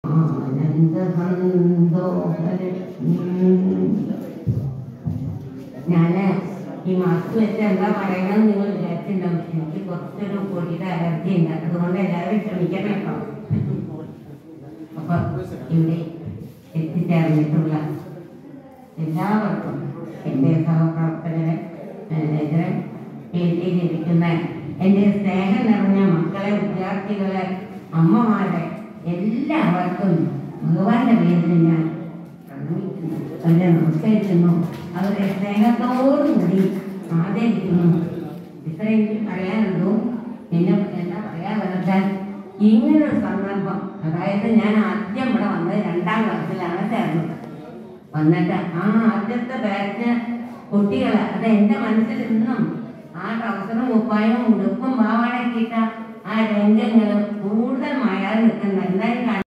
ഞാന് ഈ മാസ്ക് വെച്ച് എന്താ പറയണമെന്ന് നിങ്ങൾ വിചാരിച്ചിട്ടുണ്ടാവും എനിക്ക് കുറച്ചൊരു പൊടിയുടെ അലർജി ഉണ്ട് അതുകൊണ്ട് എല്ലാവരും ക്ഷമിക്കണം കേട്ടോ അപ്പൊ ഇവിടെ എത്തിച്ചേർന്നിട്ടുള്ള എല്ലാവർക്കും എൻ്റെ സഹപ്രവർത്തകരെ മാനേജറെ വേദിയിലിരിക്കുന്ന എൻ്റെ സ്നേഹം നിറഞ്ഞ മക്കളെ വിദ്യാർത്ഥികളെ അമ്മമാരെ എല്ലാവർക്കും ഭഗവാന്റെ പേരിൽ ഞാൻ പ്രണമിക്കുന്നു അവരെ നമസ്കരിക്കുന്നു അവരെ സ്നേഹത്തോടുകൂടി ആദരിക്കുന്നു ഇത്രയും എനിക്ക് പറയാനുള്ളൂ പിന്നെ എന്താ പറയാന്ന് വെച്ചാൽ ഇങ്ങനൊരു സന്ദർഭം അതായത് ഞാൻ ആദ്യം ഇവിടെ വന്നത് രണ്ടാം ക്ലാസ്സിലാണ് ചേർന്നത് വന്നിട്ട് ആ ആദ്യത്തെ ബാച്ച് കുട്ടികള് അത് എന്റെ മനസ്സിൽ ഇന്നും ആ ട്രൗസറും കുപ്പായവും ഉടുപ്പും പാവാടയൊക്കെ ഇട്ട ആ രംഗങ്ങൾ കൂടുതൽ മായാതെ നിൽക്കുന്ന എന്തായാലും